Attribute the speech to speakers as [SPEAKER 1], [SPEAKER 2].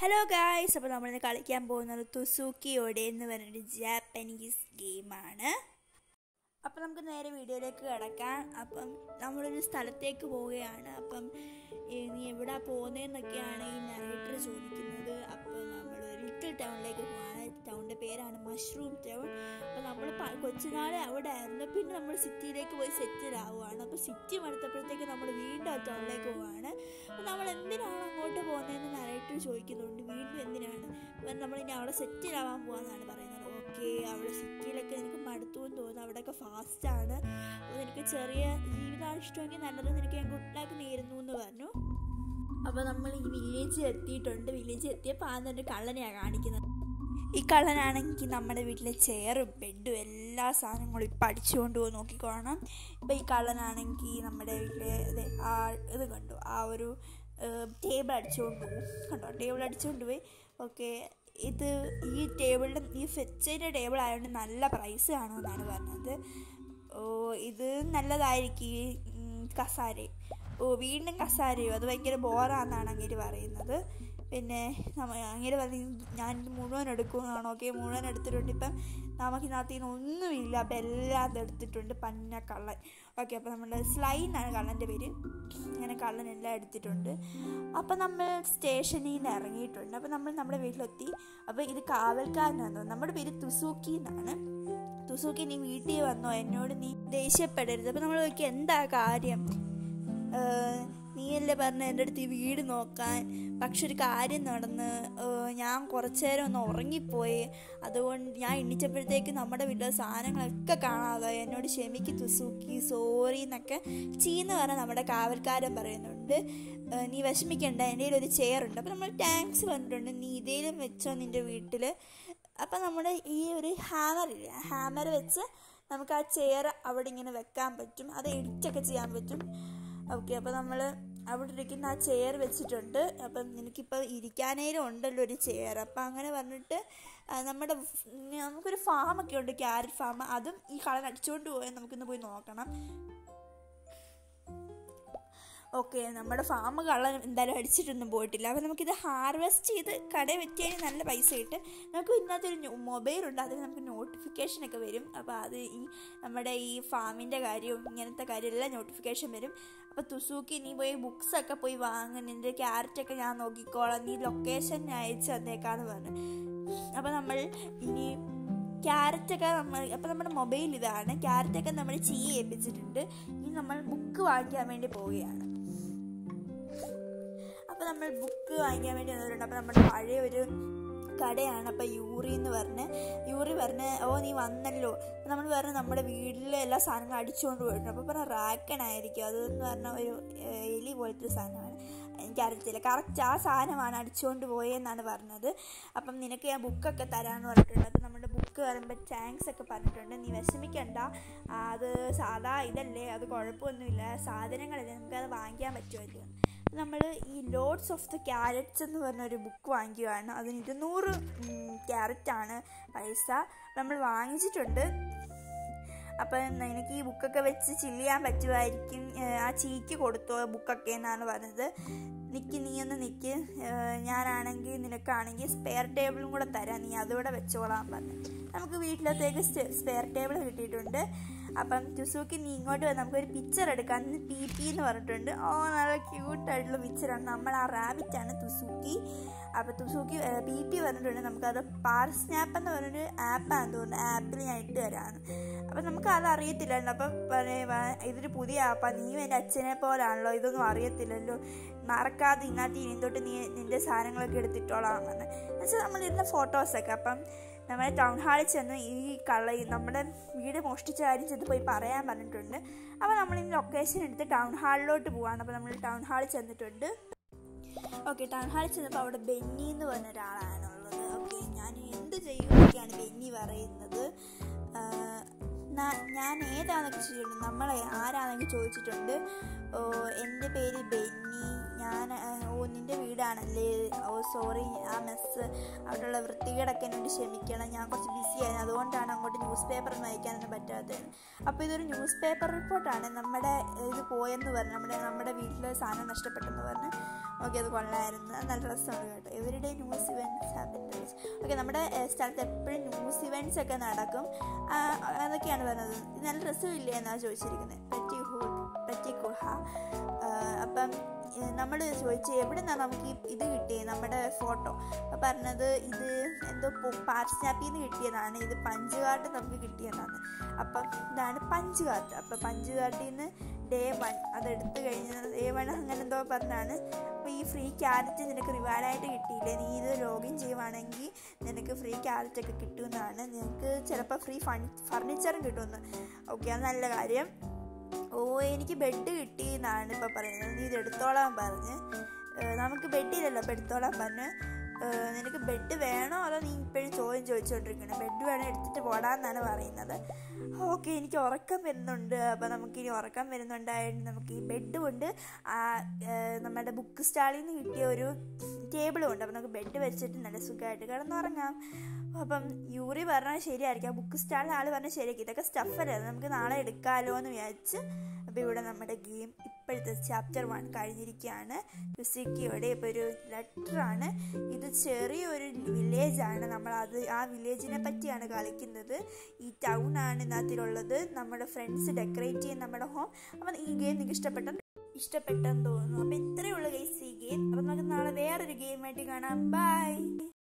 [SPEAKER 1] Hello guys അപ്പോൾ നമ്മളിന്ന് കളിക്കാൻ പോകുന്നത് തുസൂക്കിയോടെ എന്ന് പറഞ്ഞൊരു ജാപ്പനീസ് ഗെയിമാണ് അപ്പം നമുക്ക് നേരെ വീഡിയോയിലേക്ക് കിടക്കാം അപ്പം നമ്മളൊരു സ്ഥലത്തേക്ക് പോവുകയാണ് അപ്പം ഏ, നീ എവിടെ പോകുന്നതെന്നൊക്കെയാണ് ഈ നറേറ്റർ ചോദിക്കുന്നത് അപ്പം നമ്മൾ ലിറ്റിൽ ടൗണിലേക്ക് പോവാണ് ടൗണിൻ്റെ പേരാണ് മഷ്റൂം ടൗൺ അപ്പം നമ്മൾ കൊച്ചുനാൾ അവിടെ ആയിരുന്നു പിന്നെ നമ്മൾ സിറ്റിയിലേക്ക് പോയി സെറ്റിൽ ആവുകയാണ് അപ്പോൾ സിറ്റി മടുത്തപ്പോഴത്തേക്ക് നമ്മൾ വീണ്ടും ആ ടൗണിലേക്ക് പോവുകയാണ് അപ്പം നമ്മൾ എന്തിനാണ് അങ്ങോട്ട് പോകുന്നതെന്ന് നറേറ്റർ ചോദിക്കുന്നുണ്ട് വീണ്ടും എന്തിനാണ് അപ്പം നമ്മൾ ഇനി അവിടെ സെറ്റിൽ ആവാൻ പോകാമെന്നാണ് പറയുന്നത് ഓക്കെ അവിടെ സിറ്റിയിലൊക്കെ എനിക്ക് മടുത്തു എന്ന് തോന്നുന്നു അവിടെയൊക്കെ ഫാസ്റ്റാണ് അപ്പോൾ നിനക്ക് ചെറിയ ജീവിതമാണ് ഇഷ്ടമെങ്കിൽ നല്ലത് നിനക്ക് ഞാൻ ഗുഡ് ലക്ക് നേരുന്നു എന്ന് പറഞ്ഞു അപ്പോൾ നമ്മൾ ഈ വില്ലേജ് എത്തിയിട്ടുണ്ട് വില്ലേജ് എത്തിയപ്പോൾ ആദ്യം ഒരു കള്ളനെയാണ് കാണിക്കുന്നത് ഈ കള്ളനാണെങ്കിൽ നമ്മുടെ വീട്ടിലെ ചെയറും ബെഡും എല്ലാ സാധനങ്ങളും ഇപ്പം അടിച്ചുകൊണ്ട് പോയി നോക്കിക്കോണം ഇപ്പം ഈ കള്ളനാണെങ്കിൽ നമ്മുടെ വീട്ടിലെ ഇത് ആ ഇത് കണ്ടു ആ ഒരു ടേബിൾ അടിച്ചുകൊണ്ട് പോകും കണ്ടോ ടേബിൾ അടിച്ചുകൊണ്ട് പോയി ഓക്കെ ഇത് ഈ ടേബിളിൻ്റെ ഈ ഫെച്ചയുടെ ടേബിൾ ആയതുകൊണ്ട് നല്ല പ്രൈസ് കാണുമെന്നാണ് പറഞ്ഞത് ഓ ഇത് നല്ലതായിരിക്കും ഈ ഉം, കസാരയും ഓ വീണ്ടും കസാരയോ അത് ഭയങ്കര ബോറാന്നാണ് അങ്ങേര് പറയുന്നത് പിന്നെ നമ്മ അങ്ങേര് പറയുന്നത് ഞാൻ ഇത് മുഴുവൻ എടുക്കുമെന്നാണ് ഓക്കെ മുഴുവൻ എടുത്തിട്ടുണ്ട് ഇപ്പം നമുക്കിനകത്ത് നിന്ന് ഒന്നുമില്ല അപ്പം എല്ലാം അത് എടുത്തിട്ടുണ്ട് പന്ന കള്ളൻ ഓക്കെ അപ്പോൾ നമ്മുടെ സ്ലൈൻ എന്നാണ് കള്ളൻ്റെ പേര് അങ്ങനെ കള്ളൻ എല്ലാം എടുത്തിട്ടുണ്ട് അപ്പം നമ്മൾ സ്റ്റേഷനിൽ നിന്ന് ഇറങ്ങിയിട്ടുണ്ട് അപ്പം നമ്മൾ നമ്മുടെ വീട്ടിലെത്തി അപ്പോൾ ഇത് കാവൽക്കാരനാണ് തോന്നുന്നു. നമ്മുടെ പേര് തുസൂക്കി എന്നാണ് തുസൂക്കി നീ വീട്ടിൽ വന്നോ എന്നോട് നീ ദേഷ്യപ്പെടരുത് അപ്പം നമ്മൾ ചോദിക്കുക എന്താ കാര്യം ഏഹ് നീയല്ലേ പറഞ്ഞ എൻ്റെ അടുത്ത് ഈ വീട് നോക്കാൻ പക്ഷെ ഒരു കാര്യം നടന്ന് ഏഹ് ഞാൻ കുറച്ചു നേരം ഒന്ന് ഉറങ്ങിപ്പോയി അതുകൊണ്ട് ഞാൻ എണ്ണിച്ചപ്പോഴത്തേക്ക് നമ്മുടെ വീട്ടിലെ സാധനങ്ങളൊക്കെ കാണാതായി എന്നോട് ക്ഷമിക്ക് തുസൂക്കി സോറി എന്നൊക്കെ ചീന്ന് പറഞ്ഞ നമ്മുടെ കാവൽക്കാരൻ പറയുന്നുണ്ട് ഏഹ് നീ വിഷമിക്കണ്ട എൻ്റെ കയ്യിൽ ഒരു ചെയർ ഉണ്ട് അപ്പോൾ നമ്മൾ ടാങ്ക്സ് പറഞ്ഞിട്ടുണ്ട് നീ ഇതേലും വെച്ചോ നിൻ്റെ വീട്ടിൽ അപ്പം നമ്മുടെ ഈ ഒരു ഹാമർ ഇല്ല ഹാമർ വെച്ച് നമുക്ക് ആ ചെയർ അവിടെ ഇങ്ങനെ വെക്കാൻ പറ്റും അത് എഡിറ്റൊക്കെ ചെയ്യാൻ പറ്റും ഓക്കെ അപ്പോൾ നമ്മൾ അവിടെ ഇരിക്കുന്ന ആ ചെയർ വെച്ചിട്ടുണ്ട് അപ്പം നിനക്കിപ്പോൾ ഇരിക്കാനേലും ഉണ്ടല്ലോ ഒരു ചെയർ അപ്പം അങ്ങനെ പറഞ്ഞിട്ട് ആ, നമ്മുടെ ഫ്- നമുക്കൊരു ഫാമൊക്കെ ഉണ്ട് ക്യാരറ്റ് ഫാം അതും ഈ കളർ അടിച്ചുകൊണ്ട് പോയാൽ നമുക്കിന്ന് പോയി നോക്കണം ഓക്കെ നമ്മുടെ ഫാം കള്ളൻ എന്തായാലും അടിച്ചിട്ടൊന്നും പോയിട്ടില്ല അപ്പോൾ നമുക്കിത് ഹാർവെസ്റ്റ് ചെയ്ത് കടയിൽ വെറ്റിയാൽ നല്ല പൈസ കിട്ടും നമുക്ക് ഇതിനകത്തൊരു മൊബൈലുണ്ട് അതിൽ നമുക്ക് നോട്ടിഫിക്കേഷനൊക്കെ വരും അപ്പോൾ അത് ഈ നമ്മുടെ ഈ ഫാമിൻ്റെ കാര്യവും ഇങ്ങനത്തെ കാര്യം എല്ലാം നോട്ടിഫിക്കേഷൻ വരും അപ്പോൾ തുസൂക്കി നീ പോയി ബുക്സൊക്കെ പോയി വാങ്ങും നിൻ്റെ ക്യാരറ്റൊക്കെ ഞാൻ നോക്കിക്കോളാം നീ ലൊക്കേഷൻ അയച്ച് തന്നേക്കാന്ന് പറഞ്ഞു അപ്പോൾ നമ്മൾ ഇനി ക്യാരറ്റൊക്കെ നമ്മൾ അപ്പോൾ നമ്മുടെ മൊബൈൽ ഇതാണ് ക്യാരറ്റൊക്കെ നമ്മൾ ചീ ഏൽപ്പിച്ചിട്ടുണ്ട് ഇനി നമ്മൾ ബുക്ക് വാങ്ങിക്കാൻ വേണ്ടി പോവുകയാണ് അപ്പോൾ നമ്മൾ ബുക്ക് വാങ്ങിക്കാൻ വേണ്ടി വന്നിട്ടുണ്ട് അപ്പോൾ നമ്മുടെ പഴയ ഒരു കടയാണ് അപ്പോൾ യൂറി എന്ന് പറഞ്ഞ് യൂറി പറഞ്ഞ് ഓ നീ വന്നല്ലോ നമ്മൾ പറഞ്ഞ് നമ്മുടെ വീട്ടിലെ എല്ലാ സാധനങ്ങളും അടിച്ചുകൊണ്ട് പോയിട്ടുണ്ട് അപ്പോൾ പറഞ്ഞ റാക്കണായിരിക്കും അതെന്ന് പറഞ്ഞ ഒരു ഏഹ്, എലി പോലത്തെ ഒരു സാധനമാണ് എനിക്കറിയത്തില്ല കറക്റ്റ് ആ സാധനമാണ് അടിച്ചുകൊണ്ട് പോയെന്നാണ് പറഞ്ഞത് അപ്പം നിനക്ക് ഞാൻ ബുക്കൊക്കെ തരാമെന്ന് പറഞ്ഞിട്ടുണ്ട് അപ്പം നമ്മുടെ ബുക്ക് പറയുമ്പോൾ താങ്ക്സ് ഒക്കെ പറഞ്ഞിട്ടുണ്ട് നീ വിഷമിക്കണ്ട ആ, അത് സാധാ ഇതല്ലേ അത് കുഴപ്പമൊന്നുമില്ല സാധനങ്ങളല്ലേ നമുക്കത് വാങ്ങിക്കാൻ പറ്റുമല്ലോ നമ്മൾ ഈ ലോഡ്സ് ഓഫ് ദ ക്യാരറ്റ്സ് എന്ന് പറഞ്ഞ ഒരു ബുക്ക് വാങ്ങിക്കുകയാണ് അതിന് ഇരുന്നൂറ് ക്യാരറ്റാണ് പൈസ നമ്മൾ വാങ്ങിച്ചിട്ടുണ്ട് അപ്പം എനിക്ക് ഈ ബുക്കൊക്കെ വെച്ച് ചില്ല് ചെയ്യാൻ പറ്റുമായിരിക്കും ഏഹ് ആ ചീക്ക് കൊടുത്തോ ബുക്കൊക്കെ എന്നാണ് പറഞ്ഞത് നിക്ക് നീ ഒന്ന് നിക്ക് ഏഹ് ഞാനാണെങ്കിൽ നിനക്കാണെങ്കിൽ സ്പെയർ ടേബിളും കൂടെ തരാം നീ അതുകൂടെ വെച്ചോളാൻ പറഞ്ഞു നമുക്ക് വീട്ടിലത്തേക്ക് സ്പെയർ ടേബിൾ കിട്ടിയിട്ടുണ്ട് അപ്പം തുസൂക്കി നീ ഇങ്ങോട്ട് വന്ന് നമുക്കൊരു പിക്ചർ എടുക്കാം ഇന്ന് പി പി എന്ന് പറഞ്ഞിട്ടുണ്ട് ഓ നല്ല ക്യൂട്ടായിട്ടുള്ള പിക്ചറാണ് നമ്മൾ ആ റാബിറ്റാണ് തുസൂക്കി അപ്പോൾ തുസൂക്കി പി പി പറഞ്ഞിട്ടുണ്ട് നമുക്കത് പാർ സ്നാപ്പ് എന്ന് പറഞ്ഞൊരു ആപ്പാന്ന് തോന്നുന്നു ആപ്പിൽ ഞാൻ ഇട്ട് തരാമെന്ന് അപ്പം നമുക്ക് അത് അറിയത്തില്ലല്ലോ അപ്പം പറയുക ഇതൊരു പുതിയ ആപ്പാണ് നീയും എൻ്റെ അച്ഛനെ പോലാണല്ലോ ഇതൊന്നും അറിയത്തില്ലല്ലോ മറക്കാതെ ഇന്നത്തെ ഇനി തൊട്ട് നീ നിൻ്റെ സാധനങ്ങളൊക്കെ എടുത്തിട്ടോളാം എന്ന് വെച്ചാൽ നമ്മളിരുന്ന ഫോട്ടോസൊക്കെ അപ്പം നമ്മൾ ടൗൺ ഹാളിൽ ചെന്ന് ഈ കള്ള ഈ നമ്മുടെ വീട് മോഷ്ടിച്ച കാര്യം ചെന്ന് പോയി പറയാൻ പറഞ്ഞിട്ടുണ്ട് അപ്പോൾ നമ്മൾ ഈ ലൊക്കേഷൻ എടുത്ത് ടൗൺ ഹാളിലോട്ട് പോവാണ് അപ്പോൾ നമ്മൾ ടൗൺ ഹാളിൽ ചെന്നിട്ടുണ്ട് ഓക്കെ ടൗൺ ഹാളിൽ ചെന്നപ്പോൾ അവിടെ ബെന്നി എന്ന് പറഞ്ഞ ഒരാളാണുള്ളത് ഓക്കെ ഞാൻ എന്ത് ചെയ്യുമെന്നൊക്കെയാണ് ബെന്നി പറയുന്നത് ആഹ് ന- ഞാൻ ഏതാണെന്നൊക്കെ ചോദിച്ചിട്ടുണ്ട് നമ്മളെ ആരാണെന്നൊക്കെ ചോദിച്ചിട്ടുണ്ട് ഓ എൻ്റെ പേര് ബെന്നി ഞാൻ ഓ നിൻ്റെ വീടാണല്ലേ ഓ സോറി ആ മെസ്സ് അവിടെയുള്ള വൃത്തികേടൊക്കെ എന്നോട് ക്ഷമിക്കണം ഞാൻ കുറച്ച് ബിസി ആയിരുന്നു അതുകൊണ്ടാണ് അങ്ങോട്ട് ന്യൂസ് പേപ്പർ ഒന്നും അയക്കാനൊന്നും പറ്റാത്തത് അപ്പോൾ ഇതൊരു ന്യൂസ് പേപ്പർ റിപ്പോർട്ടാണ് നമ്മുടെ ഇത് പോയെന്ന് പറഞ്ഞ് നമ്മുടെ നമ്മുടെ വീട്ടിലെ സാധനം നഷ്ടപ്പെട്ടെന്ന് പറഞ്ഞ് ഓക്കെ അത് കൊള്ളായിരുന്നു അത് നല്ല രസമാണ് കേട്ടോ everyday news events happen okay നമ്മുടെ ഏഹ്, സ്ഥലത്ത് എപ്പോഴും ന്യൂസ് ഇവൻറ്റ്സ് ഒക്കെ നടക്കും ആ, അതൊക്കെയാണ് പറഞ്ഞത് ഇത് നല്ല രസമില്ലേ എന്നാണ് ചോദിച്ചിരിക്കുന്നത് പെറ്റി ഹൂ പെറ്റി കുഹ അപ്പം നമ്മൾ ചോദിച്ചു എവിടെ നിന്നാണ് നമുക്ക് ഈ ഇത് കിട്ടിയത് നമ്മുടെ ഫോട്ടോ അപ്പോൾ പറഞ്ഞത് ഇത് എന്തോ പാർസ്നാപ്പിൽ നിന്ന് കിട്ടിയതാണ് ഇത് പഞ്ചുകാട്ട് നമുക്ക് കിട്ടിയതാണ് അപ്പം ഇതാണ് പഞ്ചുകാട്ട് അപ്പം പഞ്ചുകാട്ടിൽ നിന്ന് ഡേ വൺ അതെടുത്ത് കഴിഞ്ഞ് ഡേ വൺ അങ്ങനെ എന്തോ പറഞ്ഞാണ് അപ്പോൾ ഈ ഫ്രീ ക്യാരറ്റ് നിനക്ക് റിവാർഡായിട്ട് കിട്ടിയില്ലേ നീ ഇത് ലോഗിൻ ചെയ്യുവാണെങ്കിൽ നിനക്ക് ഫ്രീ ക്യാരറ്റ് ഒക്കെ കിട്ടുമെന്നാണ് നിനക്ക് ചിലപ്പോൾ ഫ്രീ ഫൺ ഫർണിച്ചറും കിട്ടുമെന്ന് ഓക്കെ അത് നല്ല കാര്യം ഓ എനിക്ക് ബെഡ് കിട്ടി എന്നാണ് ഇപ്പോൾ പറയുന്നത് നീ ഇത് എടുത്തോളാൻ പറഞ്ഞ് ഏഹ് നമുക്ക് ബെഡില്ലല്ലോ അപ്പോൾ എടുത്തോളാൻ പറഞ്ഞ് ഏഹ് നിനക്ക് ബെഡ് വേണോ അതോ നീ ഇപ്പോഴും ചോദ്യം ചോദിച്ചുകൊണ്ടിരിക്കണം ബെഡ് വേണോ എടുത്തിട്ട് പോടാന്നാണ് പറയുന്നത് ഓക്കെ എനിക്ക് ഉറക്കം വരുന്നുണ്ട് അപ്പോൾ നമുക്ക് ഇനി ഉറക്കം വരുന്നുണ്ടായതുകൊണ്ട് നമുക്ക് ഈ ബെഡും ഉണ്ട് ആ ഏഹ് നമ്മുടെ ബുക്ക് സ്റ്റാളിൽ നിന്ന് കിട്ടിയ ഒരു ടേബിളും ഉണ്ട് അപ്പോൾ നമുക്ക് ബെഡ് വെച്ചിട്ട് നല്ല സുഖമായിട്ട് കിടന്നുറങ്ങാം അപ്പം യൂറി പറഞ്ഞാൽ ശരിയായിരിക്കും ആ ബുക്ക് സ്റ്റാളിൽ ആൾ പറഞ്ഞാൽ ശരിയാക്കി ഇതൊക്കെ സ്റ്റഫല്ലേ അത് നമുക്ക് നാളെ എടുക്കാമല്ലോ എന്ന് വിചാരിച്ച് അപ്പോൾ ഇവിടെ നമ്മുടെ ഗെയിം ഇപ്പോഴത്തെ ചാപ്റ്റർ വൺ കഴിഞ്ഞിരിക്കുകയാണ് യുസിക്കിയോടെ ഇപ്പോൾ ഒരു ലെറ്ററാണ് ഇത് ചെറിയൊരു വില്ലേജാണ് നമ്മൾ അത് ആ വില്ലേജിനെ പറ്റിയാണ് കളിക്കുന്നത് ഈ ടൗൺ ആണ് ഇതിനകത്തിലുള്ളത് നമ്മുടെ ഫ്രണ്ട്സ് ഡെക്കറേറ്റ് ചെയ്യുന്ന നമ്മുടെ ഹോം അപ്പം ഈ ഗെയിം നിങ്ങൾക്ക് ഇഷ്ടപ്പെട്ട ഇഷ്ടപ്പെട്ടെന്ന് തോന്നുന്നു അപ്പോൾ ഇത്രയേ ഉള്ളൂ ഗൈസ് ഈ ഗെയിം അപ്പം നമുക്ക് നാളെ വേറൊരു ഗെയിമായിട്ട് കാണാം ബൈ